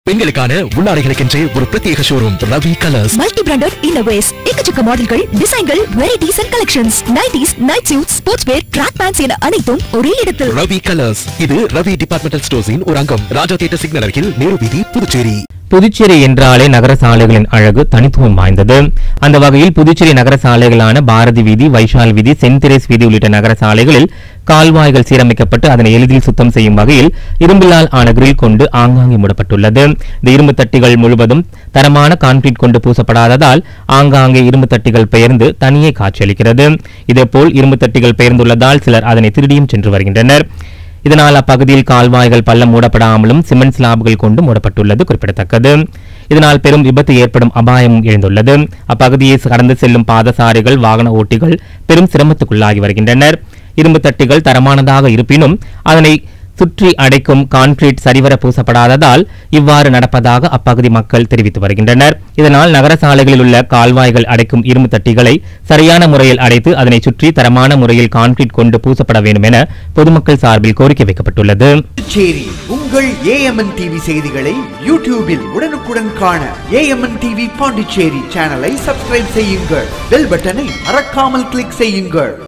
பெண்களுக்கான உள்ளாடைகளுக்கென்றே ஒரு பிரத்யேக showroom Ravi colours multi branded இன்னோவேஸ் எக்கச்சக்க மாடல்கள் டிசைன்கள் varieties and collections nighties night suit sports wear track pants என அனைத்தும் ஒரே இடத்தில் ரவி கலர்ஸ் இது ரவி டிபார்ட்மெண்டல் ஸ்டோர்ஸின் ஒரு அங்கம் ராஜா தியேட்டர் சிக்னல் அருகில் நேரு வீதி புதுச்சேரி புதுச்சேரி என்றாலே நகர சாலைகளின் அழகு தனித்துவம் வாய்ந்தது அந்த வகையில் புதுச்சேரி நகர சாலைகளான பாரதி வீதி வைஷால் வீதி சென்ட் தெரேஸ் வீதி உள்ளிட்ட நகர சாலைகளில் கால்வாய்கள் சீரமைக்கப்பட்டு அதனை எளிதில் சுத்தம் செய்யும் வகையில் இரும்பிலால் ஆன கிரில் கொண்டு ஆங்காங்கே மூடப்பட்டுள்ளது இந்த இரும்பு தட்டிகள் முழுவதும் தரமான கான்கிரீட் கொண்டு பூசப்படாததால் ஆங்காங்கே இரும்பு தட்டிகள் பெயர்ந்து தனியே காட்சியளிக்கிறது இதேபோல் இரும்பு தட்டிகள் பெயர்ந்துள்ளதால் சிலர் அதனை திருடியும் சென்று வருகின்றனர் இதனால் அப்பகுதியில் கால்வாய்கள் பள்ளம் மூடப்படாமலும் சிமெண்ட் ஸ்லாப்கள் கொண்டு மூடப்பட்டுள்ளது குறிப்பிடத்தக்கது இதனால் பெரும் விபத்து ஏற்படும் அபாயம் எழுந்துள்ளது அப்பகுதியை கடந்து செல்லும் பாதசாரிகள் வாகன ஓட்டிகள் பெரும் சிரமத்துக்குள்ளாகி வருகின்றனர் இரும்பு தட்டிகள் தரமானதாக இருப்பினும் அதனை சுற்றி அடைக்கும் கான்கிரீட் சரிவர பூசப்படாததால் இவ்வாறு நடப்பதாக அப்பகுதி மக்கள் தெரிவித்து வருகின்றனர் இதனால் நகர சாலைகளில் உள்ள கால்வாய்கள் அடைக்கும் இரும்பு தட்டிகளை சரியான முறையில் அடைத்து அதனை சுற்றி தரமான முறையில் கான்கிரீட் கொண்டு பூசப்பட வேண்டும் என பொதுமக்கள் சார்பில் கோரிக்கை வைக்கப்பட்டுள்ளது புதுச்சேரி உங்கள் ஏஎம்என் டிவி செய்திகளை யூடியூபில் உடனுக்குடன் காண ஏஎம்என் டிவி பாண்டிச்சேரி சேனலை சப்ஸ்கிரைப் செய்யுங்கள் பெல் பட்டனை மறக்காமல் கிளிக் செய்யுங்கள்